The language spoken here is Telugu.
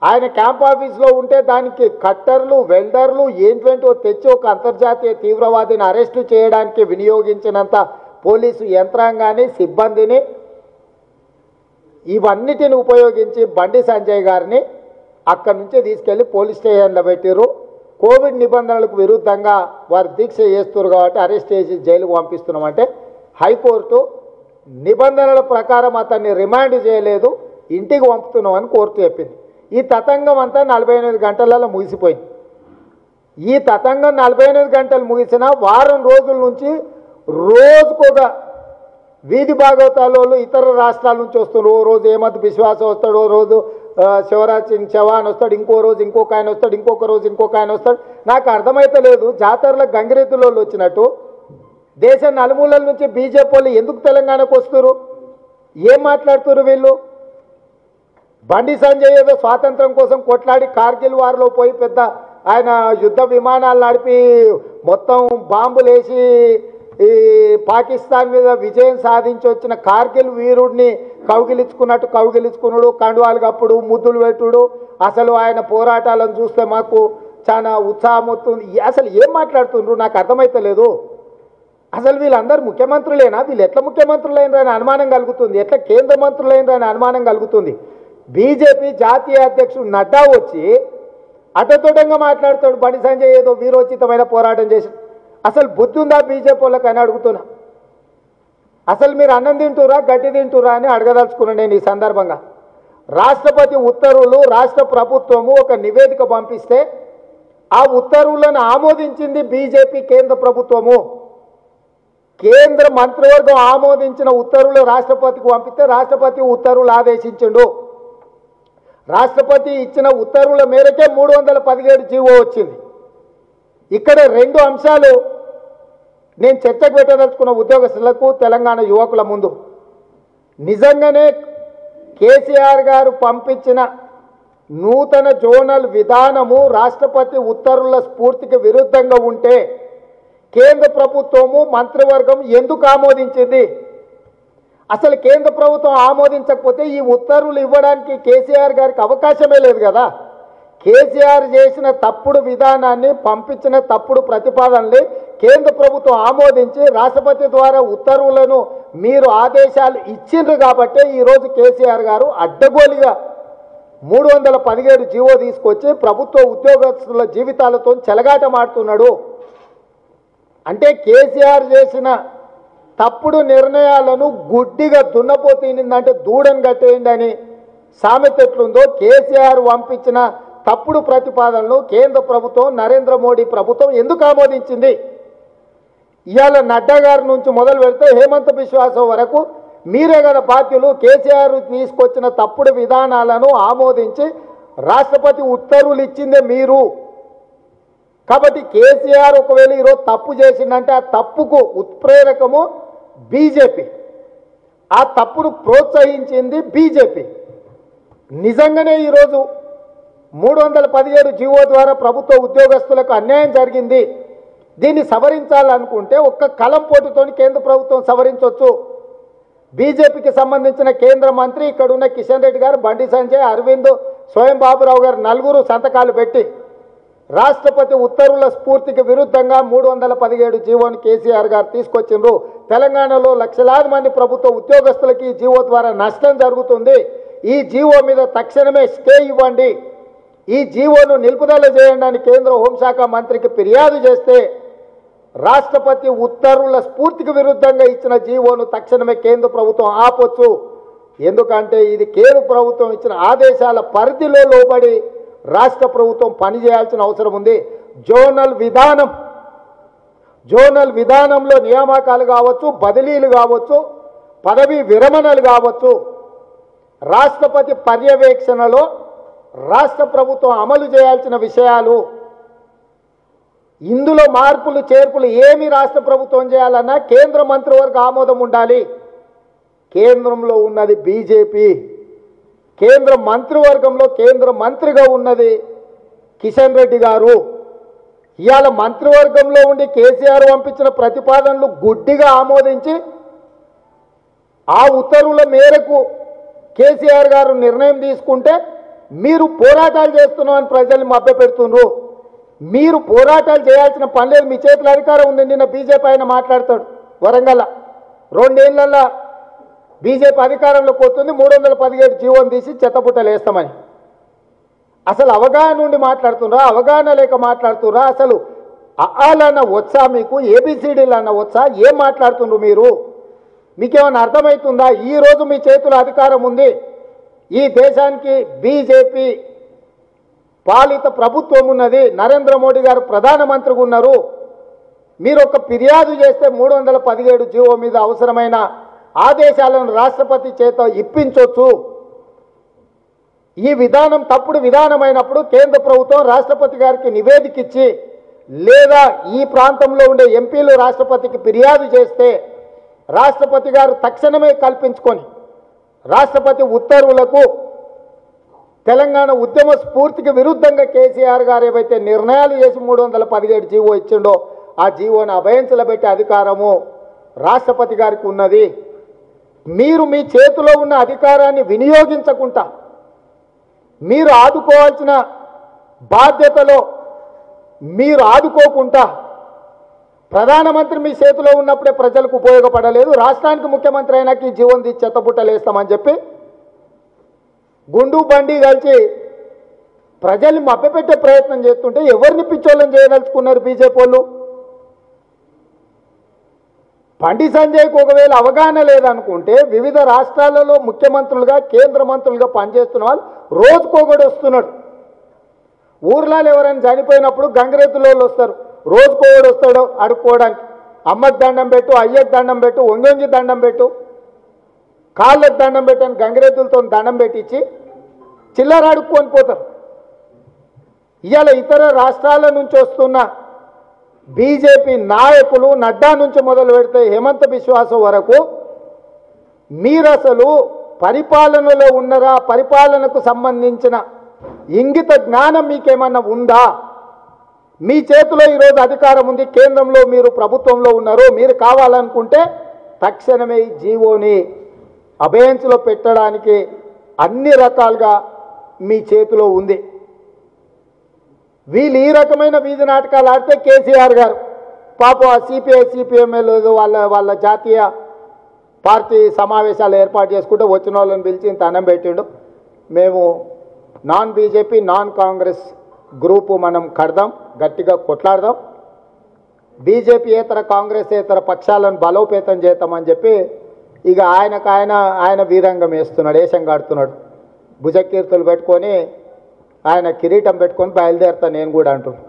ఆయన క్యాంప్ ఆఫీస్లో ఉంటే దానికి కట్టర్లు వెల్డర్లు ఏంటంటో తెచ్చి ఒక అంతర్జాతీయ తీవ్రవాదిని అరెస్టు చేయడానికి వినియోగించినంత పోలీసు యంత్రాంగాన్ని సిబ్బందిని ఇవన్నిటిని ఉపయోగించి బండి సంజయ్ గారిని అక్కడి నుంచి తీసుకెళ్లి పోలీస్ స్టేషన్లో పెట్టిర్రు కోవిడ్ నిబంధనలకు విరుద్ధంగా వారు దీక్ష చేస్తున్నారు కాబట్టి అరెస్ట్ చేసి జైలుకు పంపిస్తున్నామంటే హైకోర్టు నిబంధనల ప్రకారం అతన్ని రిమాండ్ చేయలేదు ఇంటికి పంపుతున్నామని కోర్టు చెప్పింది ఈ తతంగం అంతా నలభై ఎనిమిది గంటలలో ముగిసిపోయింది ఈ తతంగం నలభై ఎనిమిది గంటలు ముగిసిన వారం రోజుల నుంచి రోజుకొక వీధి భాగవతాలు ఇతర రాష్ట్రాల నుంచి వస్తున్నారు ఓ రోజు ఏమంత విశ్వాసం వస్తాడు ఓ రోజు ఆ, శివరాజ్ సింగ్ చౌహాన్ వస్తాడు ఇంకో రోజు ఇంకొక ఆయన వస్తాడు ఇంకొక రోజు ఇంకొక ఆయన వస్తాడు నాకు అర్థమైతే లేదు జాతరలో గంగిరెద్దులో వచ్చినట్టు దేశం నలుమూలల నుంచి బీజేపీ వాళ్ళు ఎందుకు తెలంగాణకు వస్తారు ఏం మాట్లాడుతున్నారు వీళ్ళు బండి సంజయ్ ఏదో స్వాతంత్రం కోసం కొట్లాడి కార్గిల్ వారిలో పోయి పెద్ద ఆయన యుద్ధ విమానాలు నడిపి మొత్తం బాంబులు వేసి ఈ పాకిస్తాన్ మీద విజయం సాధించి వచ్చిన కార్గిల్ వీరుడిని కౌగిలించుకున్నట్టు కౌగిలించుకున్నాడు కండువాలు కప్పుడు ముద్దులు పెట్టుడు అసలు ఆయన పోరాటాలను చూస్తే మాకు చాలా ఉత్సాహం వస్తుంది అసలు ఏం మాట్లాడుతుండ్రు నాకు అర్థమైతలేదు అసలు వీళ్ళందరూ ముఖ్యమంత్రులేనా వీళ్ళు ఎట్లా ముఖ్యమంత్రులైనరని అనుమానం కలుగుతుంది ఎట్లా కేంద్ర మంత్రులైనరని అనుమానం కలుగుతుంది బీజేపీ జాతీయ అధ్యక్షుడు నడ్డా వచ్చి అటతోటంగా మాట్లాడుతాడు బండి సంజయ్ ఏదో వీరోచితమైన పోరాటం చేసి అసలు బుద్ధి ఉందా బీజేపీ వాళ్ళకి అని అడుగుతున్నా అసలు మీరు అన్నం తింటురా గడ్డి తింటురా అని అడగదలుచుకున్నాను నేను ఈ సందర్భంగా రాష్ట్రపతి ఉత్తర్వులు రాష్ట్ర ప్రభుత్వము ఒక నివేదిక పంపిస్తే ఆ ఉత్తర్వులను ఆమోదించింది బీజేపీ కేంద్ర ప్రభుత్వము కేంద్ర మంత్రివర్గం ఆమోదించిన ఉత్తర్వులు రాష్ట్రపతికి పంపిస్తే రాష్ట్రపతి ఉత్తర్వులు ఆదేశించిండు రాష్ట్రపతి ఇచ్చిన ఉత్తర్వుల మేరకే మూడు వందల పదిహేడు జీవో వచ్చింది ఇక్కడ రెండు అంశాలు నేను చర్చకు పెట్టదలుచుకున్న ఉద్యోగస్తులకు తెలంగాణ యువకుల ముందు నిజంగానే కేసీఆర్ గారు పంపించిన నూతన జోనల్ విధానము రాష్ట్రపతి ఉత్తర్వుల స్ఫూర్తికి విరుద్ధంగా ఉంటే కేంద్ర ప్రభుత్వము మంత్రివర్గం ఎందుకు ఆమోదించింది అసలు కేంద్ర ప్రభుత్వం ఆమోదించకపోతే ఈ ఉత్తర్వులు ఇవ్వడానికి కేసీఆర్ గారికి అవకాశమే లేదు కదా కేసీఆర్ చేసిన తప్పుడు విధానాన్ని పంపించిన తప్పుడు ప్రతిపాదనని కేంద్ర ప్రభుత్వం ఆమోదించి రాష్ట్రపతి ద్వారా ఉత్తర్వులను మీరు ఆదేశాలు ఇచ్చిండ్రు కాబట్టే ఈరోజు కేసీఆర్ గారు అడ్డగోలిగా మూడు వందల పదిహేడు జీవో తీసుకొచ్చి ప్రభుత్వ ఉద్యోగస్తుల జీవితాలతో చెలగాటమాడుతున్నాడు అంటే కేసీఆర్ చేసిన తప్పుడు నిర్ణయాలను గుడ్డిగా దున్నపోతీనిందంటే దూడని కట్టేయండి అని సామెత ఎట్లుందో కేసీఆర్ పంపించిన తప్పుడు ప్రతిపాదనలు కేంద్ర ప్రభుత్వం నరేంద్ర మోడీ ప్రభుత్వం ఎందుకు ఆమోదించింది ఇవాళ నడ్డా గారి నుంచి మొదలు పెడితే హేమంత్ విశ్వాసం వరకు మీరే కదా బాధ్యులు కేసీఆర్ తీసుకొచ్చిన తప్పుడు విధానాలను ఆమోదించి రాష్ట్రపతి ఉత్తర్వులు ఇచ్చిందే మీరు కాబట్టి కేసీఆర్ ఒకవేళ ఈరోజు తప్పు చేసిందంటే ఆ తప్పుకు ఉత్ప్రేరకము బీజేపీ ఆ తప్పును ప్రోత్సహించింది బీజేపీ నిజంగానే ఈరోజు మూడు వందల పదిహేడు జీవో ద్వారా ప్రభుత్వ ఉద్యోగస్తులకు అన్యాయం జరిగింది దీన్ని సవరించాలనుకుంటే ఒక్క కలం పోటుతోని కేంద్ర ప్రభుత్వం సవరించవచ్చు బీజేపీకి సంబంధించిన కేంద్ర మంత్రి ఇక్కడ ఉన్న కిషన్ రెడ్డి గారు బండి సంజయ్ అరవింద్ స్వయం బాబురావు గారు నలుగురు సంతకాలు పెట్టి రాష్ట్రపతి ఉత్తర్వుల స్ఫూర్తికి విరుద్ధంగా మూడు వందల పదిహేడు జీవోని కేసీఆర్ గారు తీసుకొచ్చిండ్రు తెలంగాణలో లక్షలాది మంది ప్రభుత్వ ఉద్యోగస్తులకి ఈ జీవో ద్వారా నష్టం జరుగుతుంది ఈ జీవో మీద తక్షణమే స్టే ఇవ్వండి ఈ జీవోను నిలుపుదల చేయండి అని కేంద్ర హోంశాఖ మంత్రికి ఫిర్యాదు చేస్తే రాష్ట్రపతి ఉత్తర్వుల స్ఫూర్తికి విరుద్ధంగా ఇచ్చిన జీవోను తక్షణమే కేంద్ర ప్రభుత్వం ఆపొచ్చు ఎందుకంటే ఇది కేంద్ర ప్రభుత్వం ఇచ్చిన ఆదేశాల పరిధిలో లోబడి రాష్ట్ర ప్రభుత్వం పనిచేయాల్సిన అవసరం ఉంది జోనల్ విధానం జోనల్ విధానంలో నియామకాలు కావచ్చు బదిలీలు కావచ్చు పదవి విరమణలు కావచ్చు రాష్ట్రపతి పర్యవేక్షణలో రాష్ట్ర ప్రభుత్వం అమలు చేయాల్సిన విషయాలు ఇందులో మార్పులు చేర్పులు ఏమి రాష్ట్ర ప్రభుత్వం చేయాలన్నా కేంద్ర మంత్రివర్గ ఆమోదం ఉండాలి కేంద్రంలో ఉన్నది బీజేపీ కేంద్ర మంత్రివర్గంలో కేంద్ర మంత్రిగా ఉన్నది కిషన్ రెడ్డి గారు ఇవాళ మంత్రివర్గంలో ఉండి కేసీఆర్ పంపించిన ప్రతిపాదనలు గుడ్డిగా ఆమోదించి ఆ ఉత్తర్వుల మేరకు కేసీఆర్ గారు నిర్ణయం తీసుకుంటే మీరు పోరాటాలు చేస్తున్నామని ప్రజల్ని మభ్యపెడుతుండ్రు మీరు పోరాటాలు చేయాల్సిన పని లేదు మీ చేతిలో అధికారం ఉంది నిన్న బీజేపీ ఆయన మాట్లాడతాడు వరంగల్ రెండేళ్లలో బీజేపీ అధికారంలోకి వస్తుంది మూడు వందల పదిహేడు జీవోని తీసి చెత్తపుట్టలు వేస్తామని అసలు అవగాహన నుండి మాట్లాడుతున్నారా అవగాహన లేక మాట్లాడుతున్నారా అసలు అన్న వచ్చా మీకు ఏబిసిడీలు అన్న వచ్చా ఏం మాట్లాడుతుండ్రు మీరు మీకేమైనా అర్థమవుతుందా ఈ రోజు మీ చేతిలో అధికారం ఉంది ఈ దేశానికి బీజేపీ పాలిత ప్రభుత్వం ఉన్నది నరేంద్ర మోడీ గారు ప్రధానమంత్రిగా ఉన్నారు మీరు ఒక ఫిర్యాదు చేస్తే మూడు వందల పదిహేడు జీవో మీద అవసరమైన ఆదేశాలను రాష్ట్రపతి చేత ఇప్పించవచ్చు ఈ విధానం తప్పుడు విధానమైనప్పుడు కేంద్ర ప్రభుత్వం రాష్ట్రపతి గారికి నివేదిక ఇచ్చి లేదా ఈ ప్రాంతంలో ఉండే ఎంపీలు రాష్ట్రపతికి ఫిర్యాదు చేస్తే రాష్ట్రపతి గారు తక్షణమే కల్పించుకొని రాష్ట్రపతి ఉత్తర్వులకు తెలంగాణ ఉద్యమ స్ఫూర్తికి విరుద్ధంగా కేసీఆర్ గారు ఏవైతే నిర్ణయాలు చేసి మూడు వందల పదిహేడు జీవో ఇచ్చిండో ఆ జీవోని అభయంచల పెట్టే అధికారము రాష్ట్రపతి గారికి ఉన్నది మీరు మీ చేతిలో ఉన్న అధికారాన్ని వినియోగించకుండా మీరు ఆదుకోవాల్సిన బాధ్యతలో మీరు ఆదుకోకుండా ప్రధానమంత్రి మీ చేతిలో ఉన్నప్పుడే ప్రజలకు ఉపయోగపడలేదు రాష్ట్రానికి ముఖ్యమంత్రి అయినాక ఈ జీవన్ తీసి చెత్తబుట్టలేస్తామని చెప్పి గుండు బండి కలిసి ప్రజల్ని మభ్యపెట్టే ప్రయత్నం చేస్తుంటే ఎవరిని పిచ్చోళ్ళని చేయదలుచుకున్నారు బీజేపీ వాళ్ళు బండి సంజయ్కి ఒకవేళ అవగాహన లేదనుకుంటే వివిధ రాష్ట్రాలలో ముఖ్యమంత్రులుగా కేంద్ర మంత్రులుగా పనిచేస్తున్న వాళ్ళు రోజుకోగడు వస్తున్నాడు ఊర్లలో ఎవరైనా చనిపోయినప్పుడు గంగరెద్దులో వస్తారు రోజుకోగడు వస్తాడు అడుక్కోవడానికి అమ్మకి దండం పెట్టు అయ్యకి దండం పెట్టు ఒంగొంగి దండం పెట్టు కాళ్ళకి దండం పెట్టని గంగరెద్దులతో దండం పెట్టించి చిల్లర అడుక్కొని పోతారు ఇవాళ ఇతర రాష్ట్రాల నుంచి వస్తున్న బీజేపీ నాయకులు నడ్డా నుంచి మొదలు పెడితే హేమంత విశ్వాసం వరకు మీరు అసలు పరిపాలనలో ఉన్నరా పరిపాలనకు సంబంధించిన ఇంగిత జ్ఞానం మీకేమన్నా ఉందా మీ చేతిలో ఈరోజు అధికారం ఉంది కేంద్రంలో మీరు ప్రభుత్వంలో ఉన్నారు మీరు కావాలనుకుంటే తక్షణమే ఈ జీవోని అభయంచులో పెట్టడానికి అన్ని రకాలుగా మీ చేతిలో ఉంది వీళ్ళు ఈ రకమైన వీధి నాటకాలు ఆడితే కేసీఆర్ గారు పాపం ఆ సిపిఐ సిపిఎంఎల్ వాళ్ళ వాళ్ళ జాతీయ పార్టీ సమావేశాలు ఏర్పాటు చేసుకుంటే వచ్చిన వాళ్ళని పిలిచి ఇంత అన్నం పెట్టిండు మేము non BJP non Congress group మనం కడదాం గట్టిగా కొట్లాడదాం బీజేపీయేతర కాంగ్రెసేతర పక్షాలను బలోపేతం చేద్దామని చెప్పి ఇక ఆయనకు ఆయన ఆయన వీరంగం వేస్తున్నాడు వేషం కాడుతున్నాడు భుజకీర్తులు పెట్టుకొని ఆయన కిరీటం పెట్టుకొని బయలుదేరుతా నేను కూడా అంటున్నాను